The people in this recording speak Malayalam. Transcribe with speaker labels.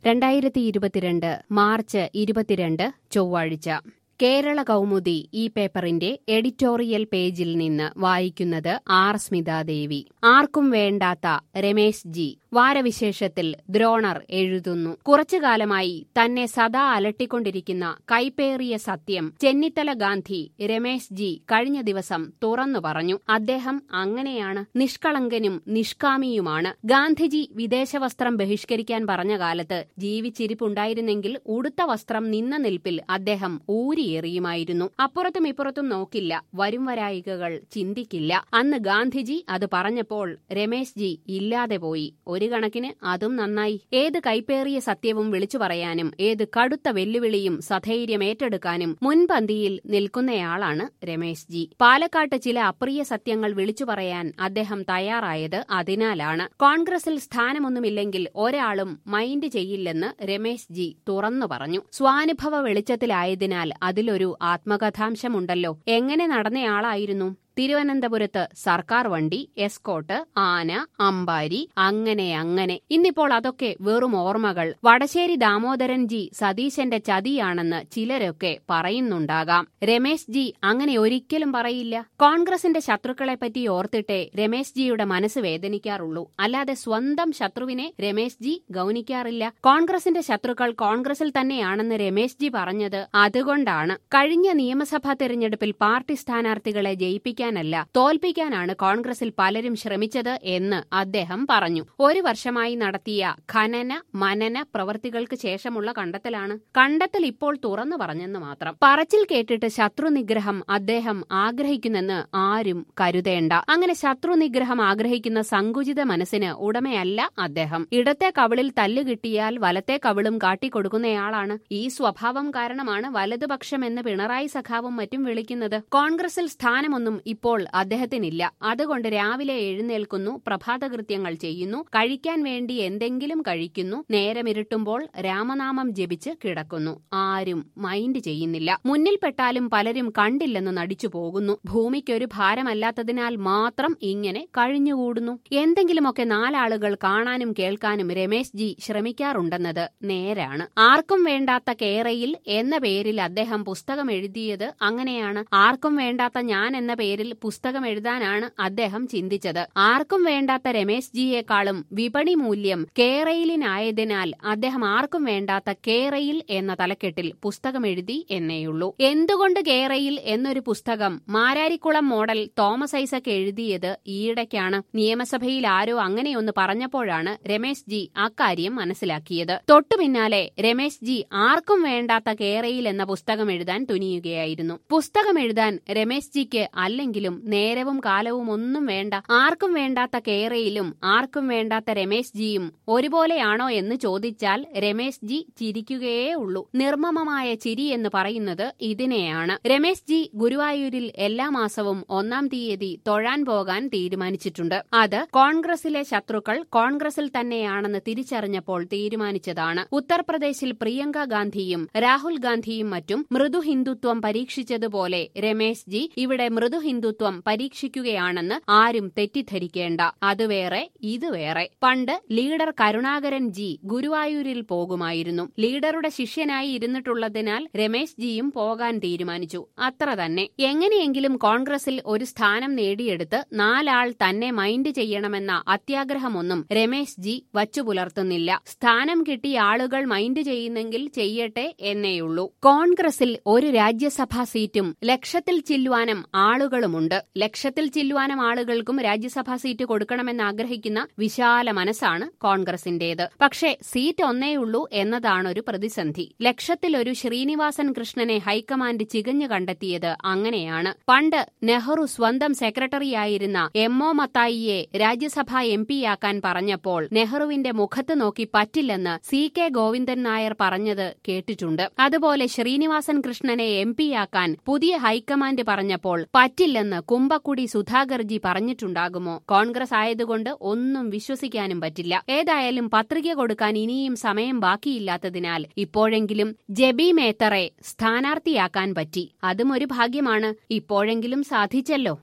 Speaker 1: രണ്ടായിരത്തി ഇരുപത്തിരണ്ട് മാർച്ച് ഇരുപത്തിരണ്ട് ചൊവ്വാഴ്ച കേരള കൗമുദി ഈ പേപ്പറിന്റെ എഡിറ്റോറിയൽ പേജിൽ നിന്ന് വായിക്കുന്നത് ആർ സ്മിതാദേവി ആർക്കും വേണ്ടാത്ത രമേശ് ജി വാരവിശേഷത്തിൽ ദ്രോണർ എഴുതുന്നു കുറച്ചുകാലമായി തന്നെ സദാ അലട്ടിക്കൊണ്ടിരിക്കുന്ന കൈപ്പേറിയ സത്യം ചെന്നിത്തല ഗാന്ധി രമേശ് ജി കഴിഞ്ഞ ദിവസം തുറന്നു പറഞ്ഞു അദ്ദേഹം അങ്ങനെയാണ് നിഷ്കളങ്കനും നിഷ്കാമിയുമാണ് ഗാന്ധിജി വിദേശവസ്ത്രം ബഹിഷ്കരിക്കാൻ പറഞ്ഞ കാലത്ത് ജീവിച്ചിരിപ്പുണ്ടായിരുന്നെങ്കിൽ ഉടുത്ത വസ്ത്രം നിന്ന നിൽപ്പിൽ അദ്ദേഹം ഊരിയെറിയുമായിരുന്നു അപ്പുറത്തും ഇപ്പുറത്തും നോക്കില്ല വരും വരായികകൾ ചിന്തിക്കില്ല അന്ന് ഗാന്ധിജി അത് പറഞ്ഞപ്പോൾ രമേശ് ജി ഇല്ലാതെ പോയി ഒരു കണക്കിന് അതും നന്നായി ഏത് കൈപ്പേറിയ സത്യവും വിളിച്ചു പറയാനും ഏത് കടുത്ത വെല്ലുവിളിയും സധൈര്യം ഏറ്റെടുക്കാനും മുൻപന്തിയിൽ നിൽക്കുന്നയാളാണ് രമേശ് ജി പാലക്കാട്ട് ചില അപ്രിയ സത്യങ്ങൾ വിളിച്ചു പറയാൻ അദ്ദേഹം തയ്യാറായത് അതിനാലാണ് കോൺഗ്രസിൽ സ്ഥാനമൊന്നുമില്ലെങ്കിൽ ഒരാളും മൈൻഡ് ചെയ്യില്ലെന്ന് രമേശ് ജി തുറന്നു പറഞ്ഞു സ്വാനുഭവ വെളിച്ചത്തിലായതിനാൽ അതിലൊരു ആത്മകഥാംശമുണ്ടല്ലോ എങ്ങനെ നടന്നയാളായിരുന്നു തിരുവനന്തപുരത്ത് സർക്കാർ വണ്ടി എസ്കോട്ട് ആന അമ്പാരി അങ്ങനെ അങ്ങനെ ഇന്നിപ്പോൾ അതൊക്കെ വെറും ഓർമ്മകൾ വടശ്ശേരി ദാമോദരൻ ജി സതീശന്റെ ചതിയാണെന്ന് ചിലരൊക്കെ പറയുന്നുണ്ടാകാം രമേശ് ജി അങ്ങനെ ഒരിക്കലും പറയില്ല കോൺഗ്രസിന്റെ ശത്രുക്കളെപ്പറ്റി ഓർത്തിട്ടേ രമേശ് ജിയുടെ മനസ്സ് വേദനിക്കാറുള്ളൂ അല്ലാതെ സ്വന്തം ശത്രുവിനെ രമേശ് ജി ഗൗനിക്കാറില്ല കോൺഗ്രസിന്റെ ശത്രുക്കൾ കോൺഗ്രസിൽ തന്നെയാണെന്ന് രമേശ് ജി പറഞ്ഞത് അതുകൊണ്ടാണ് കഴിഞ്ഞ നിയമസഭാ തെരഞ്ഞെടുപ്പിൽ പാർട്ടി സ്ഥാനാർത്ഥികളെ ജയിപ്പിക്കാൻ ജയിക്കാനല്ല തോൽപ്പിക്കാനാണ് കോൺഗ്രസിൽ പലരും ശ്രമിച്ചത് എന്ന് അദ്ദേഹം പറഞ്ഞു ഒരു വർഷമായി നടത്തിയ ഖനന മനന പ്രവൃത്തികൾക്ക് ശേഷമുള്ള കണ്ടെത്തലാണ് കണ്ടെത്തൽ ഇപ്പോൾ തുറന്നു പറഞ്ഞെന്ന് മാത്രം പറച്ചിൽ കേട്ടിട്ട് ശത്രു നിഗ്രഹം അദ്ദേഹം ആഗ്രഹിക്കുന്നെന്ന് ആരും കരുതേണ്ട അങ്ങനെ ശത്രു നിഗ്രഹം ആഗ്രഹിക്കുന്ന സങ്കുചിത മനസ്സിന് ഉടമയല്ല അദ്ദേഹം ഇടത്തെ കവിളിൽ തല്ല് കിട്ടിയാൽ വലത്തെ കവിളും കാട്ടിക്കൊടുക്കുന്നയാളാണ് ഈ സ്വഭാവം കാരണമാണ് വലതുപക്ഷമെന്ന് പിണറായി സഖാവും മറ്റും വിളിക്കുന്നത് കോൺഗ്രസിൽ സ്ഥാനമൊന്നും ഇപ്പോൾ അദ്ദേഹത്തിനില്ല അതുകൊണ്ട് രാവിലെ എഴുന്നേൽക്കുന്നു പ്രഭാതകൃത്യങ്ങൾ ചെയ്യുന്നു കഴിക്കാൻ വേണ്ടി എന്തെങ്കിലും കഴിക്കുന്നു നേരമിരുട്ടുമ്പോൾ രാമനാമം ജപിച്ച് കിടക്കുന്നു ആരും മൈൻഡ് ചെയ്യുന്നില്ല മുന്നിൽപ്പെട്ടാലും പലരും കണ്ടില്ലെന്ന് നടിച്ചു പോകുന്നു ഭൂമിക്കൊരു ഭാരമല്ലാത്തതിനാൽ മാത്രം ഇങ്ങനെ കഴിഞ്ഞുകൂടുന്നു എന്തെങ്കിലുമൊക്കെ നാലാളുകൾ കാണാനും കേൾക്കാനും രമേശ് ജി ശ്രമിക്കാറുണ്ടെന്നത് നേരാണ് ആർക്കും വേണ്ടാത്ത കേരയിൽ എന്ന പേരിൽ അദ്ദേഹം പുസ്തകം എഴുതിയത് അങ്ങനെയാണ് ആർക്കും വേണ്ടാത്ത ഞാൻ എന്ന പേരിൽ പുസ്തകം എഴുതാനാണ് അദ്ദേഹം ചിന്തിച്ചത് ആർക്കും വേണ്ടാത്ത രമേശ് ജിയെക്കാളും വിപണി മൂല്യം കേരയിലിനായതിനാൽ അദ്ദേഹം ആർക്കും വേണ്ടാത്ത കേരയിൽ എന്ന തലക്കെട്ടിൽ പുസ്തകം എഴുതി എന്നേയുള്ളൂ എന്തുകൊണ്ട് കേരയിൽ എന്നൊരു പുസ്തകം മാരാരിക്കുളം മോഡൽ തോമസ് ഐസക് എഴുതിയത് ഈയിടയ്ക്കാണ് നിയമസഭയിൽ ആരോ അങ്ങനെയൊന്ന് പറഞ്ഞപ്പോഴാണ് രമേശ് ജി അക്കാര്യം മനസ്സിലാക്കിയത് തൊട്ടു പിന്നാലെ രമേശ് ജി ആർക്കും വേണ്ടാത്ത കേരയിൽ എന്ന പുസ്തകം എഴുതാൻ തുനിയുകയായിരുന്നു പുസ്തകം എഴുതാൻ രമേശ് ജിക്ക് അല്ലെങ്കിലും നേരവും കാലവും ഒന്നും വേണ്ട ആർക്കും വേണ്ടാത്ത കേരയിലും ആർക്കും വേണ്ടാത്ത രമേശ് ജിയും ഒരുപോലെയാണോ എന്ന് ചോദിച്ചാൽ രമേശ് ജി ചിരിക്കുകയേ ഉള്ളൂ നിർമ്മമമായ ചിരി എന്ന് പറയുന്നത് ഇതിനെയാണ് രമേശ് ജി ഗുരുവായൂരിൽ എല്ലാ മാസവും ഒന്നാം തീയതി തൊഴാൻ പോകാൻ തീരുമാനിച്ചിട്ടുണ്ട് അത് കോൺഗ്രസിലെ ശത്രുക്കൾ കോൺഗ്രസിൽ തന്നെയാണെന്ന് തിരിച്ചറിഞ്ഞപ്പോൾ തീരുമാനിച്ചതാണ് ഉത്തർപ്രദേശിൽ പ്രിയങ്ക ഗാന്ധിയും രാഹുൽ ഗാന്ധിയും മറ്റും മൃദു ഹിന്ദുത്വം പരീക്ഷിച്ചതുപോലെ രമേശ് ജി ഇവിടെ മൃദു ഹിന്ദുത്വം പരീക്ഷിക്കുകയാണെന്ന് ആരും തെറ്റിദ്ധരിക്കേണ്ട അത് വേറെ ഇത് വേറെ പണ്ട് ലീഡർ കരുണാകരൻ ജി ഗുരുവായൂരിൽ പോകുമായിരുന്നു ലീഡറുടെ ശിഷ്യനായി ഇരുന്നിട്ടുള്ളതിനാൽ രമേശ് ജിയും പോകാൻ തീരുമാനിച്ചു അത്ര തന്നെ എങ്ങനെയെങ്കിലും കോൺഗ്രസിൽ ഒരു സ്ഥാനം നേടിയെടുത്ത് നാലാൾ തന്നെ മൈൻഡ് ചെയ്യണമെന്ന അത്യാഗ്രഹമൊന്നും രമേശ് ജി വച്ചു പുലർത്തുന്നില്ല സ്ഥാനം കിട്ടിയ ആളുകൾ മൈൻഡ് ചെയ്യുന്നെങ്കിൽ ചെയ്യട്ടെ എന്നേയുള്ളൂ കോൺഗ്രസിൽ ഒരു രാജ്യസഭാ സീറ്റും ലക്ഷത്തിൽ ചില്ലുവാനും ആളുകളുമുണ്ട് ലക്ഷത്തിൽ ചില്ലുവാനും ആളുകൾക്കും രാജ്യസഭാ സീറ്റ് കൊടുക്കണമെന്ന് ആഗ്രഹിക്കുന്ന വിശാല മനസ്സാണ് കോൺഗ്രസിന്റേത് പക്ഷേ സീറ്റ് ഒന്നേയുള്ളൂ എന്നതാണൊരു പ്രതിസന്ധി ലക്ഷത്തിലൊരു ശ്രീനിവാസൻ കൃഷ്ണനെ ഹൈക്കമാൻഡ് ചികഞ്ഞു കണ്ടെത്തിയത് അങ്ങനെയാണ് പണ്ട് നെഹ്റു സ്വന്തം സെക്രട്ടറിയായിരുന്ന എം ഒ മത്തായിയെ രാജ്യസഭാ എം പിയാക്കാൻ പറഞ്ഞപ്പോൾ നെഹ്റുവിന്റെ മുഖത്ത് നോക്കി പറ്റില്ലെന്ന് സി കെ ഗോവിന്ദൻ നായർ പറഞ്ഞത് കേട്ടിട്ടുണ്ട് അതുപോലെ ശ്രീനിവാസൻ കൃഷ്ണനെ എം പിയാക്കാൻ പുതിയ ഹൈക്കമാൻഡ് പറഞ്ഞപ്പോൾ പറ്റില്ലെന്ന് കുമ്പക്കുടി സുധാകർജി പറഞ്ഞിട്ടുണ്ടാകുമോ കോൺഗ്രസ് ആയതുകൊണ്ട് ഒന്നും വിശ്വസിക്കാനും പറ്റില്ല ഏതായാലും പത്രിക കൊടുക്കാൻ ഇനിയും സമയം ബാക്കിയില്ലാത്തതിനാൽ ഇപ്പോഴെങ്കിലും ജബി മേത്തറെ സ്ഥാനാർത്ഥിയാക്കാൻ പറ്റി അതും ഒരു ഭാഗ്യമാണ് ഇപ്പോഴെങ്കിലും സാധിച്ചല്ലോ